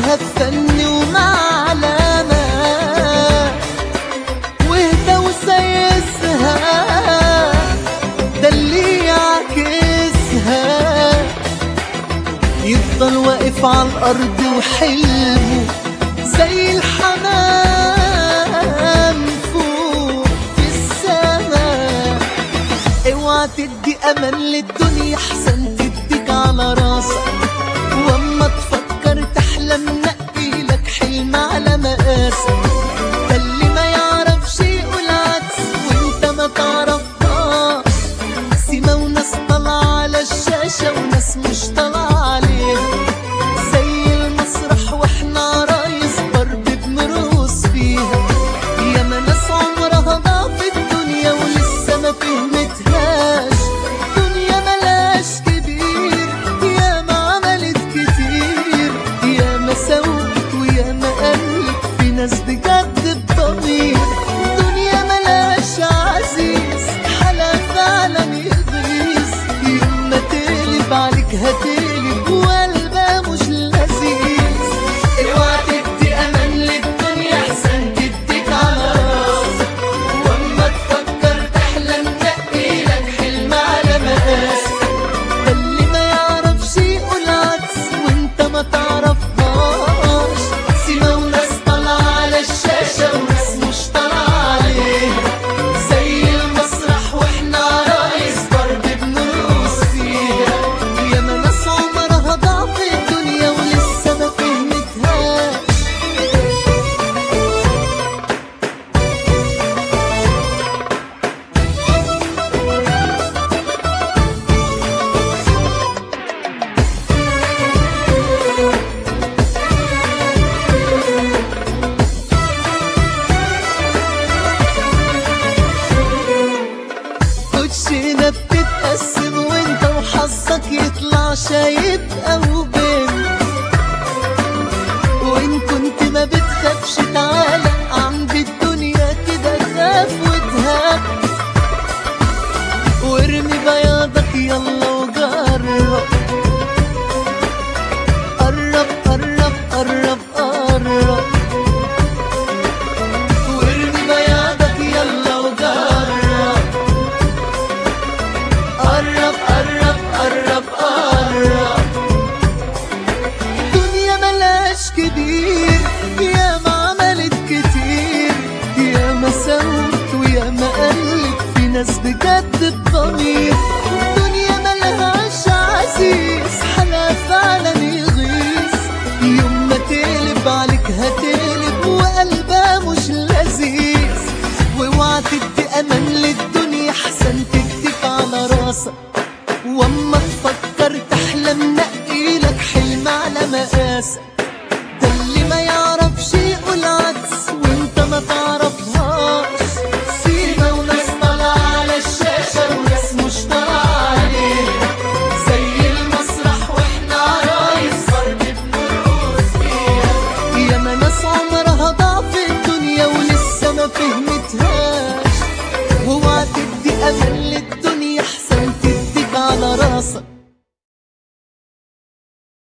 خدها بفن ومعلمة واهدى وسيسها ده اللي يعكسها يفضل واقف على الأرض وحلمه زي الحمام فوق في السماء اوعى تدي أمل للدنيا أحسن تديك على راسك واما تفكر تحلم نقي لك حلم على مقاسك ده اللي ما يعرفش يقول عكس وانت ما تعرفهاش سيما وناس طالعة على الشاشة وناس مش طالعة عليها زي المسرح واحنا عرايس ضرب بنرقص فيها ياما ناس عمرها ضعف الدنيا ولسه ما فهمتهاش دنيا ملاش كبير ياما عملت كتير ياما سوت وياما قلت في ناس بجد بضمير دنيا ملاش عزيز حلا فعلا يغيظ يوم ما تقلب عليك هتقلب وقلبها مش لذيذ اوعى تدي امان للدنيا احسن تديك على راسك واما تفكر تحلم نقي لك حلم على مقاسك ده اللي ما يعرفش يقول عكس وانت ما تعرفهاش سيما وناس طالعة على الشاشة وناس مش طالعة عليها زي المسرح واحنا عرايس ضرب بنرقص فيها ياما ناس عمرها ضعف الدنيا ولسه ما فهمتهاش كوتشينة بتتقسم وانت وحظك يطلع شايب او بين وان كنت ما بتخافش تعالى عند الدنيا كده خاف وتهاب وارمي بياضك يلا وجرب قرب قرب قرب قرب وارمي بياضك يلا وجرب قرب قرب قرب قرب دنيا ملاش كبير يا ما عملت كتير يا ما سوت ويا ما قلت في ناس بجد بضمير دنيا ملهاش عزيز حلا فعلا يغيظ يوم ما تقلب عليك هتقلب وقلبها مش لذيذ واوعى تدي امان للدنيا احسن تكتف على راسك واما تفكر تحلم نقي لك حلم على مقاسك